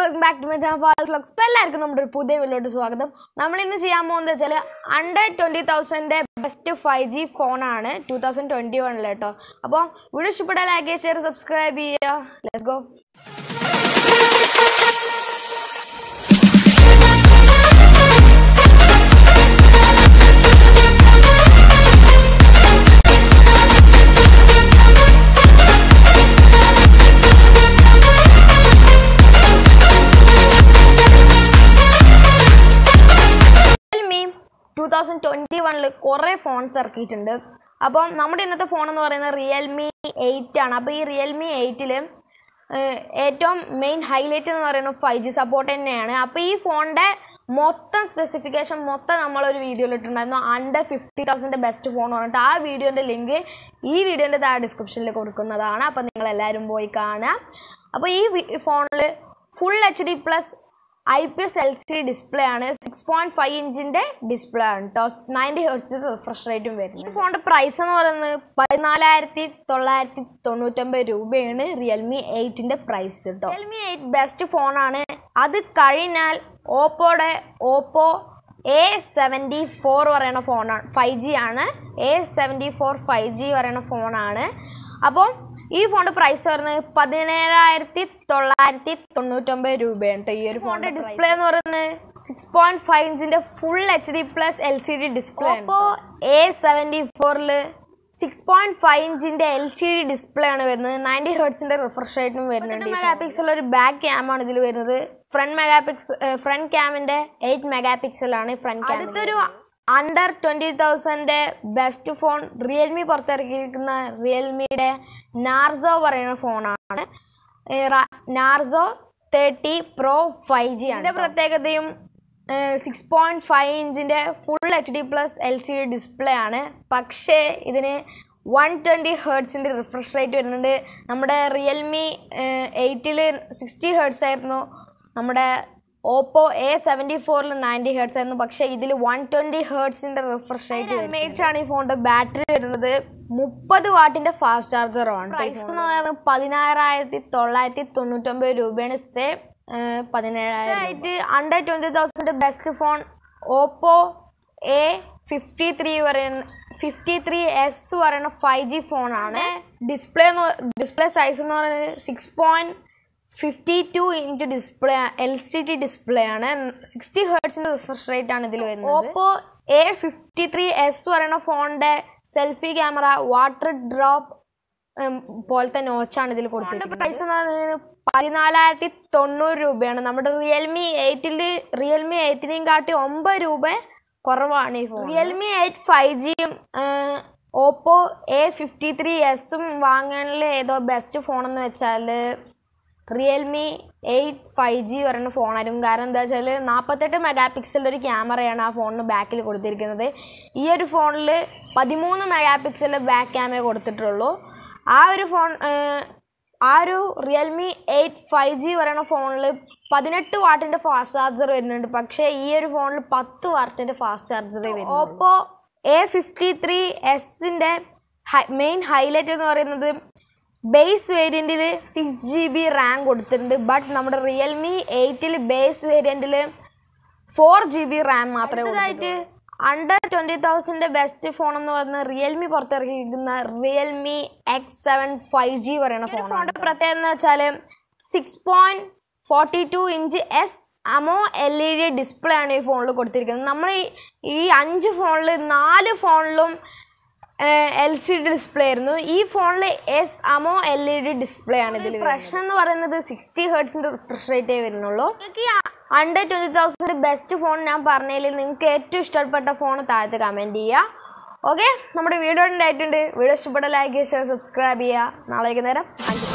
welcome back to my channel vlogs ഇപ്പോൾ എല്ലാവർക്കും നമ്മുടെ ഒരു പുതിയ വീഡിയോട്ട് സ്വാഗതം നമ്മൾ ഇന്ന് ചെയ്യാൻ പോകുന്നത് വെച്ചാൽ അണ്ടർ ട്വൻറ്റി തൗസൻഡിൻ്റെ ബെസ്റ്റ് ഫൈവ് ജി ഫോണാണ് ടൂ തൗസൻഡ് ട്വൻറ്റി വണ്ണിൽ കേട്ടോ അപ്പോൾ വീഡിയോ ഇഷ്ടപ്പെട്ടാൽ ലൈക്ക് ഷെയർ സബ്സ്ക്രൈബ് ചെയ്യുക let's go Realme two thousand twenty വണ്ണിൽ കുറേ ഫോൺസ് ഇറക്കിയിട്ടുണ്ട് അപ്പം നമ്മുടെ ഇന്നത്തെ ഫോൺ എന്ന് പറയുന്നത് റിയൽമി എയ്റ്റ് ആണ് അപ്പോൾ ഈ റിയൽമി എയ്റ്റിൽ ഏറ്റവും മെയിൻ ഹൈലൈറ്റ് എന്ന് പറയുന്നത് ഫൈവ് ജി സപ്പോർട്ട് തന്നെയാണ് അപ്പോൾ ഈ ഫോണിൻ്റെ മൊത്തം സ്പെസിഫിക്കേഷൻ മൊത്തം നമ്മളൊരു വീഡിയോയിൽ ഇട്ടിട്ടുണ്ടായിരുന്നു under fifty thousand best phone പറഞ്ഞിട്ട് ആ വീഡിയോൻ്റെ ലിങ്ക് ഈ വീഡിയോൻ്റെ താഴെ ഡിസ്ക്രിപ്ഷനിൽ കൊടുക്കുന്നതാണ് അപ്പോൾ നിങ്ങൾ എല്ലാവരും പോയി കാണുക അപ്പോൾ ഈ ഫോണിൽ full H D plus I P S L C display ആണ് സിക്സ് പോയിന്റ് ഫൈവ് ഇഞ്ചിന്റെ ഡിസ്പ്ലേ ആണ് കേട്ടോ നയൻറ്റി ഹെർട്സ് റിഫ്രഷ് റേറ്റും വരുന്നത് ഈ ഫോണിന്റെ പ്രൈസ് എന്ന് പറയുന്നത് പതിനാലായിരത്തി തൊള്ളായിരത്തി തൊണ്ണൂറ്റൊമ്പത് രൂപയാണ് റിയൽമി എയ്റ്റിന്റെ പ്രൈസ് കേട്ടോ റിയൽമി എയ്റ്റ് ബെസ്റ്റ് ഫോണാണ് അത് കഴിഞ്ഞാൽ ഓപ്പോയുടെ ഓപ്പോ എ സെവൻറ്റി ഫോർ പറയുന്ന ഫോണാണ് ഫൈവ് ജി ആണ് A seventy four five G പറയുന്ന ഫോണാണ് അപ്പോൾ ഈ ഫോണിന്റെ പ്രൈസ് പറയുന്നത് പതിനേഴായിരത്തി തൊള്ളായിരത്തി തൊണ്ണൂറ്റൊമ്പത് രൂപയാണ് കേട്ടോ ഈ ഒരു ഫോണിന്റെ ഡിസ്പ്ലേ എന്ന് പറയുന്നത് സിക്സ് പോയിന്റ് ഫൈവ് ഇഞ്ചിന്റെ full H D plus L C D display അപ്പോൾ എ സെവൻറ്റി ഫോറിൽ സിക്സ് പോയിന്റ് ഫൈവ് ഇഞ്ചിന്റെ എൽ സി ഡി ഡിസ്പ്ലേ ആണ് വരുന്നത് നയൻറ്റി ഹെർട്സിന്റെ റിഫ്രഷ് റേറ്റും വരുന്നുണ്ട് മെഗാ പിക്സൽ ഒരു ബാക്ക് ക്യാം ആണ് ഇതിൽ വരുന്നത് ഫ്രണ്ട് മെഗാ പിക്സ് ഫ്രണ്ട് ക്യാമിന്റെ എയ്റ്റ് മെഗാ പിക്സൽ ആണ് ഫ്രണ്ട് ക്യാം അടുത്തൊരു under twenty thousand best phone Realme പുറത്തിറക്കിയിരിക്കുന്ന റിയൽമിയുടെ നാർസോ പറയുന്ന ഫോണാണ് Narzo thirty pro five G ആണ് ഇതിൻ്റെ പ്രത്യേകതയും സിക്സ് പോയിൻറ്റ് ഫൈവ് ഇഞ്ചിൻ്റെ full H D plus L C D display ആണ് പക്ഷേ ഇതിന് വൺ ട്വൻറ്റി ഹേർട്സിൻ്റെ റിഫ്രഷ് റേറ്റ് വരുന്നുണ്ട് നമ്മുടെ റിയൽമി എയ്റ്റിൽ സിക്സ്റ്റി ഹേർട്സ് ആയിരുന്നു നമ്മുടെ ഓപ്പോ എ സെവൻറ്റി ഫോറിൽ നയൻറ്റി ഹേർട്സ് ആയിരുന്നു പക്ഷേ ഇതിൽ വൺ ട്വൻറ്റി ഹേർട്സിൻ്റെ റിഫ്രഷ് റേറ്റ് എം എച്ച് ആണ് ഈ ഫോണിൻ്റെ ബാറ്ററി വരുന്നത് മുപ്പത് വാട്ടിൻ്റെ ഫാസ്റ്റ് ചാർജറുമാണ് പ്രൈസ് എന്ന് പറയുന്നത് പതിനാറായിരത്തി തൊള്ളായിരത്തി തൊണ്ണൂറ്റൊമ്പത് രൂപയാണ് സേ പതിനേഴായിരം ആയിട്ട് under twenty thousand best phone Oppo A fifty three പറയുന്ന ഫിഫ്റ്റി ത്രീ എസ് പറയുന്ന ഫൈവ് ജി ഫോണാണ് ഡിസ്പ്ലേ ഡിസ്പ്ലേ സൈസ് എന്ന് പറയുന്നത് six point fifty two inch display L C D display ആണ് സിക്സ്റ്റി ഹേർട്സിന്റെ റിഫ്രഷ് റേറ്റ് ആണ് ഇതിൽ വരുന്നത് Oppo A fifty three S പറയുന്ന ഫോണിന്റെ സെൽഫി ക്യാമറ വാട്ടർ ഡ്രോപ്പ് പോലത്തെ നോച്ചാണ് ഇതിൽ കൊടുത്തിരിക്കുന്നത് പ്രൈസ് എന്ന് പറയുന്നത് പതിനാലായിരത്തി തൊണ്ണൂറ് രൂപയാണ് നമ്മുടെ റിയൽമി എയ്റ്റിൽ റിയൽമി എയ്റ്റിനെയും കാട്ടി ഒമ്പത് രൂപ കുറവാണ് ഈ ഫോൺ റിയൽമി എയ്റ്റ് ഫൈവ് ജിയും ഓപ്പോ എ ഫിഫ്റ്റി ത്രീ എസും വാങ്ങാനുള്ള ഏതോ ബെസ്റ്റ് ഫോണെന്ന് വെച്ചാൽ റിയൽമി എയ്റ്റ് ഫൈവ് ജി പറയുന്ന ഫോണായിരിക്കും കാരണം എന്താ വെച്ചാൽ നാൽപ്പത്തെട്ട് മെഗാ പിക്സലിൻ്റെ ഒരു ക്യാമറയാണ് ആ ഫോണിന് ബാക്കിൽ കൊടുത്തിരിക്കുന്നത് ഈ ഒരു ഫോണിൽ പതിമൂന്ന് മെഗാ പിക്സലിൽ ബാക്ക് ക്യാമറ കൊടുത്തിട്ടുള്ളൂ ആ ഒരു ഫോൺ ആ ഒരു റിയൽമി എയ്റ്റ് ഫൈവ് ജി പറയുന്ന ഫോണിൽ പതിനെട്ട് വാട്ടിൻ്റെ ഫാസ്റ്റ് ചാർജർ വരുന്നുണ്ട് പക്ഷേ ഈ ഒരു ഫോണിൽ പത്ത് വാട്ടിൻ്റെ ഫാസ്റ്റ് ചാർജർ വരുന്നു ഓപ്പോ എ ഫിഫ്റ്റി ത്രീ എസിൻ്റെ മെയിൻ ഹൈലൈറ്റ് എന്ന് പറയുന്നത് ബേസ് വേരിയൻറ്റിൽ സിക്സ് ജി ബി റാം കൊടുത്തിട്ടുണ്ട് ബട്ട് നമ്മുടെ റിയൽമി എയ്റ്റിൽ ബേസ് വേരിയൻറ്റിൽ ഫോർ ജി ബി റാം മാത്രമേ ഉള്ളതായിട്ട് under twenty thousand best phone എന്ന് പറയുന്നത് റിയൽമി പുറത്തിറക്കിയിരിക്കുന്ന Realme X seven five G പറയുന്ന ഫോൺ ഫോണിൻ്റെ പ്രത്യേകത എന്ന് വെച്ചാൽ six point forty two inch S amo L E D display ആണ് ഈ ഫോണിൽ കൊടുത്തിരിക്കുന്നത് നമ്മൾ ഈ അഞ്ച് ഫോണിൽ നാല് ഫോണിലും എൽ സി ഡി ഡിസ്പ്ലേ ആയിരുന്നു ഈ ഫോണിൽ S amo L E D display ആണ് ഇതിൽ പ്രശ്നം എന്ന് പറയുന്നത് സിക്സ്റ്റി ഹേർട്സിന്റെ റിഫ്രഷ് റേറ്റേ വരുന്നുള്ളൂ നിങ്ങൾക്ക് ഈ under twenty thousand best phone ഞാൻ പറഞ്ഞതിൽ നിങ്ങൾക്ക് ഏറ്റവും ഇഷ്ടപ്പെട്ട ഫോൺ താഴത്ത് കമൻറ്റ് ചെയ്യുക ഓക്കെ നമ്മുടെ വീഡിയോ ഉണ്ടായിട്ടുണ്ട് വീഡിയോ ഇഷ്ടപ്പെട്ട ലൈക്ക് ചെയ്യുക സബ്സ്ക്രൈബ് ചെയ്യുക നാളെ വൈകുന്നേരം അഞ്ച്